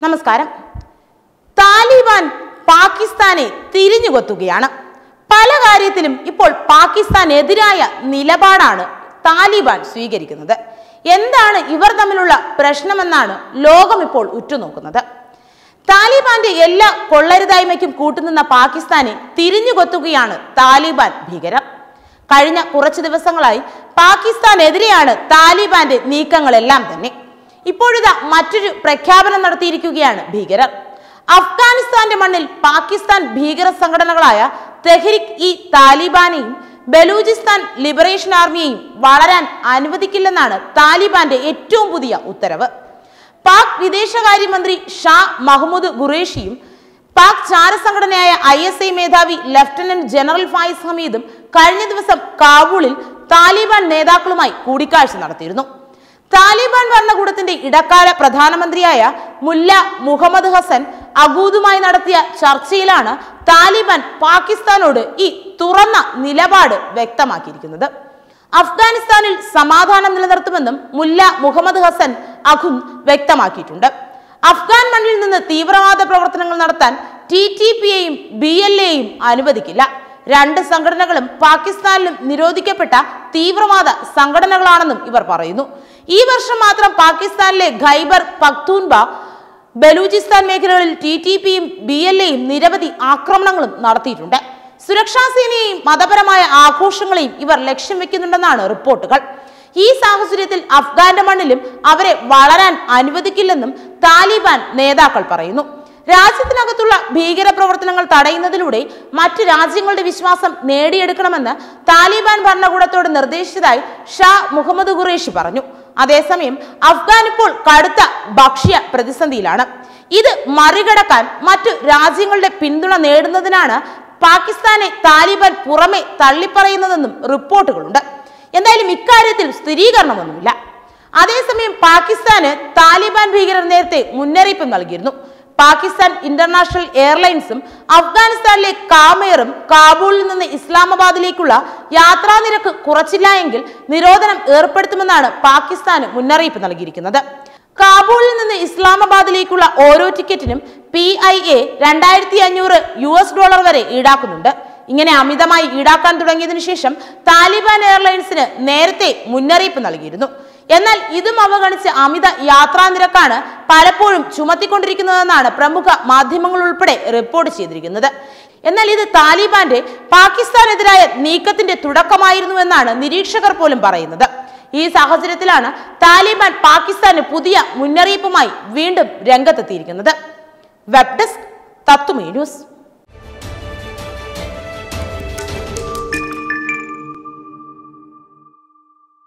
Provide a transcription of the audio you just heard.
നമസ്കാരം താലിബാൻ പാകിസ്ഥാനെ തിരിഞ്ഞുകൊത്തുകയാണ് പല കാര്യത്തിലും ഇപ്പോൾ പാകിസ്ഥാനെതിരായ നിലപാടാണ് താലിബാൻ സ്വീകരിക്കുന്നത് എന്താണ് ഇവർ തമ്മിലുള്ള പ്രശ്നമെന്നാണ് ലോകം ഇപ്പോൾ ഉറ്റുനോക്കുന്നത് താലിബാന്റെ എല്ലാ കൊള്ളരുതായ്മയ്ക്കും കൂട്ടുനിന്ന പാകിസ്ഥാനെ തിരിഞ്ഞുകൊത്തുകയാണ് താലിബാൻ ഭീകരർ കഴിഞ്ഞ കുറച്ചു ദിവസങ്ങളായി പാകിസ്ഥാനെതിരെയാണ് താലിബാന്റെ നീക്കങ്ങളെല്ലാം തന്നെ ഇപ്പോഴിതാ മറ്റൊരു പ്രഖ്യാപനം നടത്തിയിരിക്കുകയാണ് ഭീകരർ അഫ്ഗാനിസ്ഥാന്റെ മണ്ണിൽ പാകിസ്ഥാൻ ഭീകര സംഘടനകളായ തെഹ്രിക് ഇ താലിബാനെയും ബലൂചിസ്ഥാൻ ലിബറേഷൻ ആർമിയെയും വളരാൻ അനുവദിക്കില്ലെന്നാണ് താലിബാന്റെ ഏറ്റവും പുതിയ ഉത്തരവ് പാക് വിദേശകാര്യമന്ത്രി ഷാ മഹ്മൂദ് ഖുറേഷിയും പാക് ചാരസംഘടനയായ ഐ എസ് ഐ മേധാവി ലഫ്റ്റനന്റ് ജനറൽ ഫായിസ് ഹമീദും കഴിഞ്ഞ ദിവസം കാബൂളിൽ താലിബാൻ നേതാക്കളുമായി കൂടിക്കാഴ്ച നടത്തിയിരുന്നു താലിബാൻ ഭരണകൂടത്തിന്റെ ഇടക്കാല പ്രധാനമന്ത്രിയായ മുല്ല മുഹമ്മദ് ഹസൻ അഗൂദുമായി നടത്തിയ ചർച്ചയിലാണ് താലിബാൻ പാകിസ്ഥാനോട് ഈ തുറന്ന നിലപാട് വ്യക്തമാക്കിയിരിക്കുന്നത് അഫ്ഗാനിസ്ഥാനിൽ സമാധാനം നിലനിർത്തുമെന്നും മുല്ല മുഹമ്മദ് ഹസൻ അഖുൻ വ്യക്തമാക്കിയിട്ടുണ്ട് അഫ്ഗാൻ മണ്ണിൽ നിന്ന് തീവ്രവാദ പ്രവർത്തനങ്ങൾ നടത്താൻ ടി ടി പിയെയും ബി എൽ എയും അനുവദിക്കില്ല രണ്ട് സംഘടനകളും പാകിസ്ഥാനിലും നിരോധിക്കപ്പെട്ട തീവ്രവാദ സംഘടനകളാണെന്നും ഇവർ പറയുന്നു ഈ വർഷം മാത്രം പാകിസ്ഥാനിലെ ഖൈബർ പക്തൂൻബ ബലൂചിസ്ഥാൻ മേഖലകളിൽ ടി ടി പിയും ബി എൽ എയും നിരവധി ആക്രമണങ്ങളും നടത്തിയിട്ടുണ്ട് സുരക്ഷാ സേനയെയും മതപരമായ ആഘോഷങ്ങളെയും ഇവർ ലക്ഷ്യം വെക്കുന്നുണ്ടെന്നാണ് റിപ്പോർട്ടുകൾ ഈ സാഹചര്യത്തിൽ അഫ്ഗാന്റെ മണ്ണിലും അവരെ വളരാൻ അനുവദിക്കില്ലെന്നും താലിബാൻ നേതാക്കൾ പറയുന്നു രാജ്യത്തിനകത്തുള്ള ഭീകര പ്രവർത്തനങ്ങൾ തടയുന്നതിലൂടെ മറ്റ് രാജ്യങ്ങളുടെ വിശ്വാസം നേടിയെടുക്കണമെന്ന് താലിബാൻ ഭരണകൂടത്തോട് നിർദ്ദേശിച്ചതായി ഷാ മുഹമ്മദ് ഖുറേഷി പറഞ്ഞു അതേസമയം അഫ്ഗാൻ ഇപ്പോൾ കടുത്ത ഭക്ഷ്യ പ്രതിസന്ധിയിലാണ് ഇത് മറികടക്കാൻ മറ്റു രാജ്യങ്ങളുടെ പിന്തുണ നേടുന്നതിനാണ് പാകിസ്ഥാനെ താലിബാൻ പുറമെ തള്ളിപ്പറയുന്നതെന്നും റിപ്പോർട്ടുകളുണ്ട് എന്തായാലും ഇക്കാര്യത്തിൽ സ്ഥിരീകരണമൊന്നുമില്ല അതേസമയം പാകിസ്ഥാന് താലിബാൻ ഭീകരർ നേരത്തെ മുന്നറിയിപ്പ് നൽകിയിരുന്നു പാകിസ്ഥാൻ ഇന്റർനാഷണൽ എയർലൈൻസും അഫ്ഗാനിസ്ഥാനിലെ കാമേറും കാബൂളിൽ നിന്ന് ഇസ്ലാമാബാദിലേക്കുള്ള യാത്രാ നിരക്ക് കുറച്ചില്ല എങ്കിൽ നിരോധനം ഏർപ്പെടുത്തുമെന്നാണ് പാകിസ്ഥാന് മുന്നറിയിപ്പ് നൽകിയിരിക്കുന്നത് കാബൂളിൽ നിന്ന് ഇസ്ലാമാബാദിലേക്കുള്ള ഓരോ ടിക്കറ്റിനും പി ഐ എ രണ്ടായിരത്തി അഞ്ഞൂറ് യു എസ് ഡോളർ വരെ ഈടാക്കുന്നുണ്ട് ഇങ്ങനെ അമിതമായി ഈടാക്കാൻ തുടങ്ങിയതിനു ശേഷം താലിബാൻ എയർലൈൻസിന് നേരത്തെ മുന്നറിയിപ്പ് നൽകിയിരുന്നു എന്നാൽ ഇതും അവഗണിച്ച് അമിത യാത്രാ നിരക്കാണ് പലപ്പോഴും ചുമത്തിക്കൊണ്ടിരിക്കുന്നതെന്നാണ് പ്രമുഖ മാധ്യമങ്ങൾ ഉൾപ്പെടെ റിപ്പോർട്ട് ചെയ്തിരിക്കുന്നത് എന്നാൽ ഇത് താലിബാന്റെ പാകിസ്ഥാനെതിരായ നീക്കത്തിന്റെ തുടക്കമായിരുന്നുവെന്നാണ് നിരീക്ഷകർ പോലും പറയുന്നത് ഈ സാഹചര്യത്തിലാണ് താലിബാൻ പാകിസ്ഥാന് പുതിയ മുന്നറിയിപ്പുമായി വീണ്ടും രംഗത്തെത്തിയിരിക്കുന്നത് വെബ് ഡെസ്ക് തത്തുമേ ന്യൂസ്